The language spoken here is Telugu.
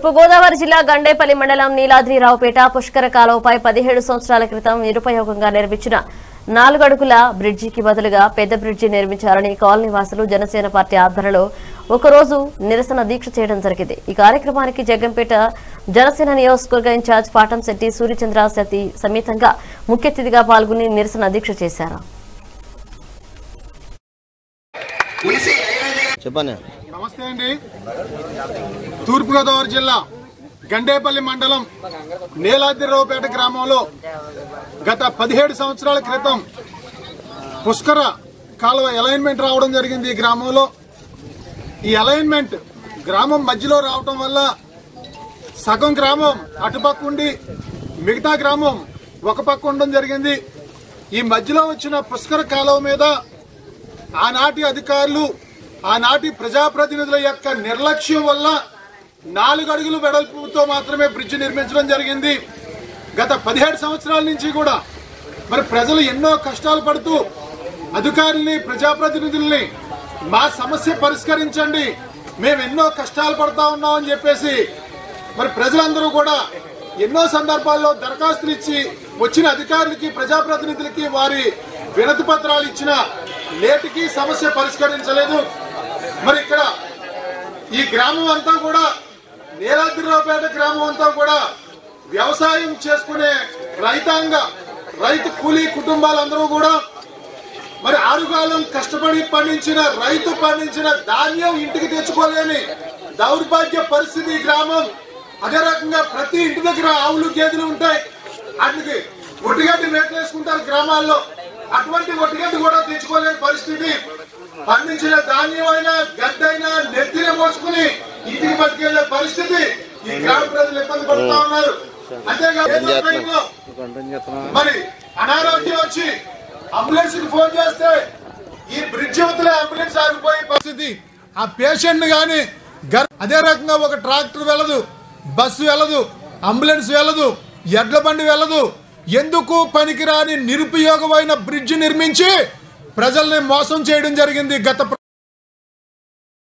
తూర్పుగోదావరి జిల్లా గండేపల్లి మండలం నీలాద్రిరావుపేట పుష్కర కాలువపై పదిహేడు సంవత్సరాల క్రితం నిరుపయోగంగా నిర్మించిన నాలుగడుగుల బ్రిడ్జికి బదులుగా పెద్ద బ్రిడ్జి నిర్మించాలని కాలనీ వాసులు జనసేన పార్టీ ఆధ్వర్యంలో ఒకరోజు నిరసన దీక్ష చేయడం జరిగింది ఈ కార్యక్రమానికి జగ్గంపేట జనసేన నియోజకవర్గ ఇన్ఛార్జ్ పాటంశెట్టి సూర్యచంద్ర సతీ సమేతంగా ముఖ్య అతిథిగా పాల్గొని నిరసన దీక్ష చేశారు చెప్పండి నమస్తే అండి తూర్పుగోదావరి జిల్లా గండేపల్లి మండలం నీలాద్రిరావుపేట గ్రామంలో గత పదిహేడు సంవత్సరాల క్రితం పుష్కర కాలువ అలైన్మెంట్ రావడం జరిగింది ఈ గ్రామంలో ఈ అలైన్మెంట్ గ్రామం మధ్యలో రావటం వల్ల సగం గ్రామం అటుపక్క ఉండి మిగతా గ్రామం ఒక పక్క ఉండడం జరిగింది ఈ మధ్యలో వచ్చిన పుష్కర కాలువ మీద ఆనాటి అధికారులు ఆనాటి ప్రజాప్రతినిధుల యొక్క నిర్లక్ష్యం వల్ల నాలుగు అడుగులు వెడల్పుతో మాత్రమే బ్రిడ్జ్ నిర్మించడం జరిగింది గత పదిహేడు సంవత్సరాల నుంచి కూడా మరి ప్రజలు ఎన్నో కష్టాలు పడుతూ అధికారుల్ని ప్రజాప్రతినిధుల్ని మా సమస్య పరిష్కరించండి మేము ఎన్నో కష్టాలు పడతా ఉన్నాం అని చెప్పేసి మరి ప్రజలందరూ కూడా ఎన్నో సందర్భాల్లో దరఖాస్తులు ఇచ్చి వచ్చిన అధికారులకి ప్రజాప్రతినిధులకి వారి వినతి పత్రాలు ఇచ్చిన నేటికి సమస్య పరిష్కరించలేదు మరి ఇక్కడ ఈ గ్రామం అంతా కూడా నీలాద్రిరావుపేట గ్రామం అంతా కూడా వ్యవసాయం చేసుకునే రైతాంగ రైతు కూలీ కుటుంబాలందరూ కూడా మరి ఆరుగాలం కష్టపడి పండించిన రైతు పండించిన ధాన్యం ఇంటికి తెచ్చుకోలేని దౌర్భాగ్య పరిస్థితి ఈ గ్రామం అదే రకంగా ప్రతి ఇంటి దగ్గర ఆవులు గేదెలు ఉంటాయి వాటికి ఒట్టిగడ్డి మేటేసుకుంటారు గ్రామాల్లో అటువంటి ఒట్టిగడ్డి కూడా తెచ్చుకోలేని పరిస్థితి పండించిన ధాన్యం అయినా గడ్డైనా నెత్తిన మోసుకుని ఇంటికి పట్టుకెళ్లే పరిస్థితి ఈ గ్రామ ప్రజలు ఇబ్బంది పడుతూ ఉన్నారు అంతేకాదు ఏదో టైంలో మరి అనారోగ్యం వచ్చి అంబులెన్స్ కి ఫోన్ చేస్తే ఈ బ్రిడ్జ్ అవతల అంబులెన్స్ ఆగిపోయే పరిస్థితి ఆ పేషెంట్ గాని గర్- అదే రకంగా ఒక ట్రాక్టర్ వెళ్ళదు బస్సు వెళ్ళదు అంబులెన్స్ వెళ్ళదు ఎడ్ల బండి వెళ్ళదు ఎందుకు పనికిరాని నిరుపయోగమైన బ్రిడ్జ్ నిర్మించి ప్రజల్ని మోసం చేయడం జరిగింది గత ప్ర-